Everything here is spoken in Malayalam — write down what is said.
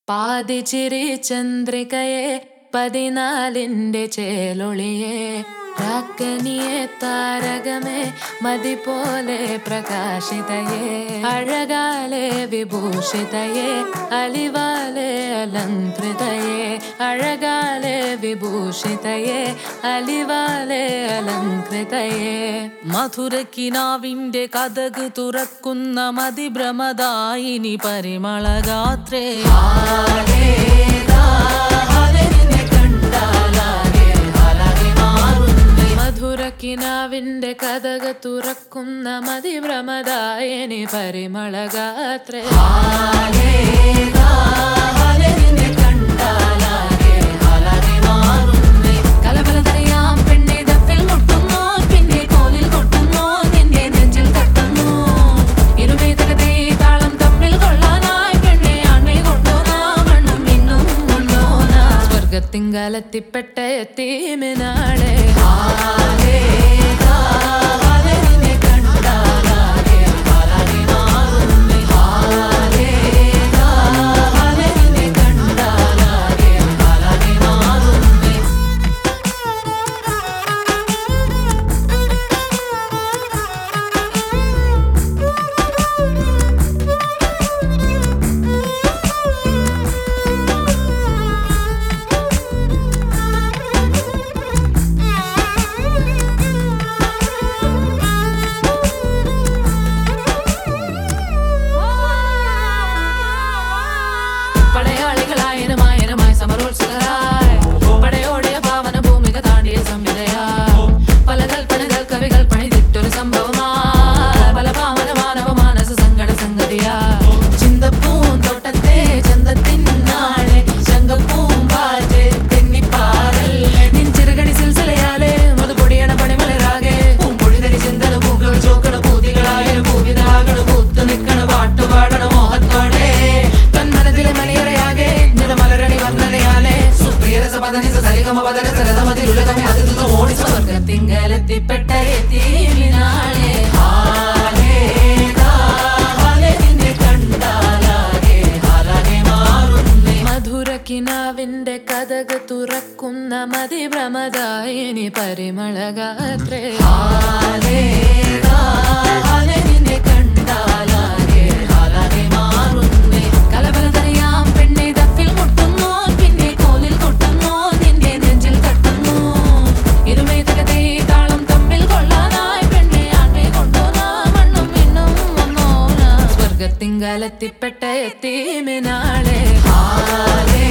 പാതിച്ചിരി ചന്ദ്രികയെ പതിനാലിന്റെ ചേലൊളിയെ രാക്കനിയെ താരകമേ മതി പോലെ പ്രകാശിതയെ അഴകാലെ വിഭൂഷിതയെ അലിവാലെ അലങ്കൃതയെ അഴകാലെ വിഭൂഷിതയെ അലിവാലെ അലങ്കൃതയെ മധുരക്കിനാവിന്റെ കഥക് തുറക്കുന്ന മതിഭ്രമദായിനി പരിമളഗാത്രേ മധുരക്കിനാവിന്റെ കഥക തുറക്കുന്ന മതിഭ്രമദായനി പരിമളഗാത്രേ കലബലതറിയാം പെണ്ണെ ദഫിൽ മുട്ടുന്നു പിന്നെ കോലിൽ കൊട്ടുന്നു നിന്റെ നെഞ്ചിൽ തട്ടുന്നു ഇരുമേതകത്തെ താളം തമ്മിൽ കൊള്ളാനായി പെണ്ണെ ആൺമേ കൊണ്ടോനാ മണ്ണും മിന്നും കൊണ്ടോനാ സ്വർഗത്തിങ്കലെത്തിപ്പെട്ട എത്തീമിനാളെ പടയാളികളായനമായനമായി സമരോത്സുകരായി പടയോടിയ പാവന ഭൂമിക താണ്ടിയ സംവിധയാ പല കൽപ്പനകൾ കവികൾ പണിതിട്ടൊരു സംഭവമാ പല പാവന മാനവ മാനസ സങ്കട സംഗതിയാ ചിന്തപ്പൂന്തോട്ടത്തെ ചന്തത്തിൻ നാളെ ശങ്കപ്പൂമ്പാറ്റ് തെന്നിപ്പാറൽ നിൻ ചിറകടി സിൽസിലയാലെ മൃദുപൊടിയണ പണിമലരാകെ പൂമ്പൊഴിതരി ചിന്തന പൂക്കൾ ചോക്കണ പൂതികളായ പൂവിതാകണ പൂത്തു നിൽക്കണ പാട്ടുപാടണ മോഹത്തോടെ തന്മനത്തിലെ മണിയറയാകെ നിറമലരണി വർണ്ണനയാലെ സുപ്രിയരസ പദനിസ സരിഗമ പദന സരതമതിലുലകമേ അതിഥിത ഓടി സ്വർഗത്തിങ്കലെത്തിപ്പെട്ട എത്തിനാളെ ഹാലേ ഹാലേ നിന്നെ കണ്ടാലാകെ ഹാലാകെ മാറുന്നേ മധുരക്കിനാവിന്റെ കഥക് തുറക്കുന്ന മതിഭ്രമദായിനി പരിമളഗാത്രേ ഹാലേ ഹാലേ നിന്നെ കണ്ടാലാകെ ഹാലാകെ മാറുന്നേ കലബലതറിയാം പെണ്ണെ ദഫിൽ മുട്ടുന്നു പിന്നെ കോലിൽ കൊട്ടുന്നു നിന്റെ നെഞ്ചിൽ തട്ടുന്നു ഇരുമേതകത്തെ താളം തമ്മിൽ കൊള്ളാനായി പെണ്ണെ ആൺമേ കൊണ്ടോനാ മണ്ണും മിന്നും വന്നോനാ സ്വർഗത്തിങ്കലെത്തിപ്പെട്ട എത്തീമിനാളെ ഹാലേ